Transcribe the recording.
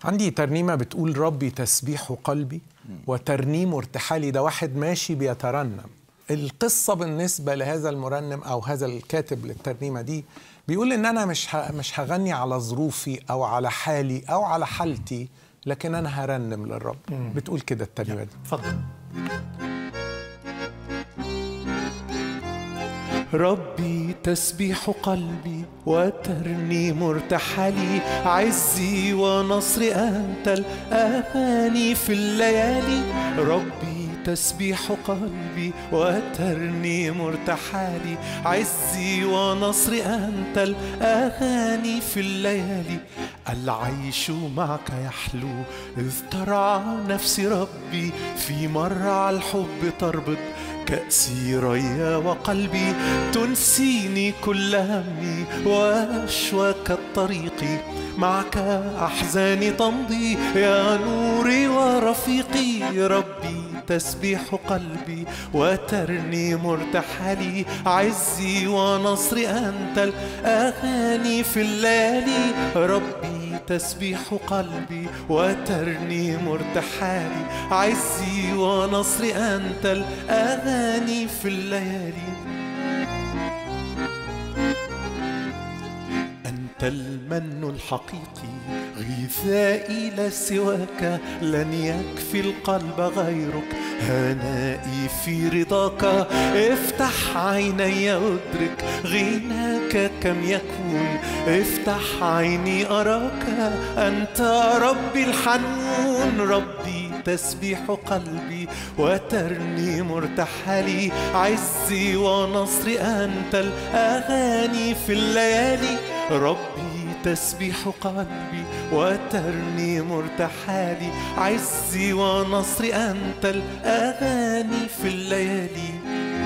عندي ترنيمة بتقول ربي تسبيح قلبي وترنيم ارتحالي ده واحد ماشي بيترنم القصة بالنسبة لهذا المرنم أو هذا الكاتب للترنيمة دي بيقول إن أنا مش ه- مش هغني على ظروفي أو على حالي أو على حالتي لكن أنا هرنم للرب بتقول كده الترنيمة دي اتفضل ربي تسبيح قلبي وترنيم ارتحالي عزي ونصري أنت الأماني في الليالي ربي تسبيح قلبي وترنيم ارتحالي عزي ونصري أنت الأغاني في الليالي العيش معك يحلو إذ ترعى نفسي ربي في مرعى الحب تربط كأسي ريا وقلبي تنسيني كل همي وأشواك الطريق معك أحزاني تمضي يا نوري ورفيقي ربي تسبيح قلبي وترنيم ارتحالي عزي ونصري أنت الأغاني في الليالي ربي تسبيح قلبي وترنيم ارتحالي عزي ونصري أنت الأغاني في الليالي أنت المن الحقيقي غذائي لا سواك لن يكفي القلب غيرك هنائي في رضاك افتح عيني أدرك غناك كم يكون افتح عيني أراك أنت ربي الحنون ربي تسبيح قلبي وترنيم ارتحالي عزي ونصري أنت الأغاني في الليالي ربي تسبيح قلبي وترنيم ارتحالي عزي ونصري أنت الأغاني في الليالي